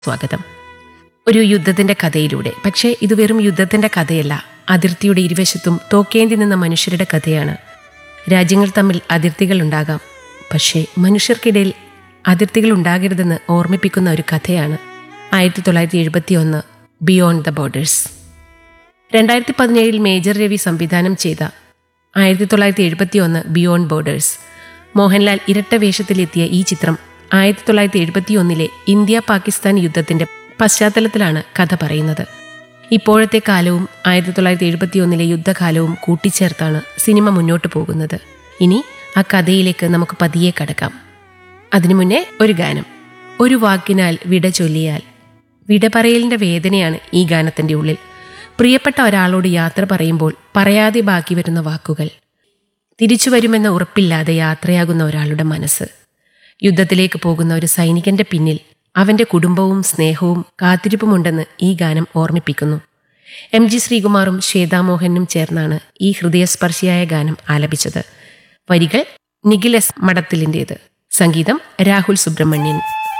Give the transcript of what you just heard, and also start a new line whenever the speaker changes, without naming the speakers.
സ്വാഗതം ഒരു യുദ്ധത്തിന്റെ കഥയിലൂടെ പക്ഷേ ഇത് വെറും യുദ്ധത്തിന്റെ കഥയല്ല അതിർത്തിയുടെ ഇരുവശത്തും തോക്കേന്തി നിന്ന മനുഷ്യരുടെ കഥയാണ് രാജ്യങ്ങൾ തമ്മിൽ അതിർത്തികൾ ഉണ്ടാകാം പക്ഷേ മനുഷ്യർക്കിടയിൽ അതിർത്തികൾ ഉണ്ടാകരുതെന്ന് ഓർമ്മിപ്പിക്കുന്ന ഒരു കഥയാണ് ആയിരത്തി തൊള്ളായിരത്തി എഴുപത്തി ഒന്ന് ബിയോണ്ട് ദ ബോർഡേഴ്സ് രണ്ടായിരത്തി പതിനേഴിൽ മേജർ രവി സംവിധാനം ചെയ്ത ആയിരത്തി തൊള്ളായിരത്തി എഴുപത്തി ഒന്ന് ബിയോണ്ട് ബോർഡേഴ്സ് മോഹൻലാൽ ഇരട്ട വേഷത്തിലെത്തിയ ഈ ചിത്രം ആയിരത്തി തൊള്ളായിരത്തി എഴുപത്തി ഒന്നിലെ ഇന്ത്യ പാകിസ്ഥാൻ യുദ്ധത്തിന്റെ പശ്ചാത്തലത്തിലാണ് കഥ പറയുന്നത് ഇപ്പോഴത്തെ കാലവും ആയിരത്തി തൊള്ളായിരത്തി എഴുപത്തി ഒന്നിലെ യുദ്ധകാലവും കൂട്ടിച്ചേർത്താണ് സിനിമ മുന്നോട്ട് പോകുന്നത് ഇനി ആ കഥയിലേക്ക് നമുക്ക് പതിയെ കടക്കാം അതിനു മുന്നേ ഒരു ഗാനം ഒരു വാക്കിനാൽ വിട ചൊല്ലിയാൽ വിട പറയലിന്റെ വേദനയാണ് ഈ ഗാനത്തിന്റെ ഉള്ളിൽ പ്രിയപ്പെട്ട ഒരാളോട് യാത്ര പറയുമ്പോൾ പറയാതെ ബാക്കി വരുന്ന വാക്കുകൾ തിരിച്ചു വരുമെന്ന ഉറപ്പില്ലാതെ യാത്രയാകുന്ന ഒരാളുടെ മനസ്സ് യുദ്ധത്തിലേക്ക് പോകുന്ന ഒരു സൈനികന്റെ പിന്നിൽ അവന്റെ കുടുംബവും സ്നേഹവും കാത്തിരിപ്പുമുണ്ടെന്ന് ഈ ഗാനം ഓർമ്മിപ്പിക്കുന്നു എം ജി ശ്രീകുമാറും ശ്വേതാമോഹനും ചേർന്നാണ് ഈ ഹൃദയസ്പർശിയായ ഗാനം ആലപിച്ചത് വരികൾ നിഖിൽ എസ് മടത്തിലിൻ്റേത് സംഗീതം രാഹുൽ സുബ്രഹ്മണ്യൻ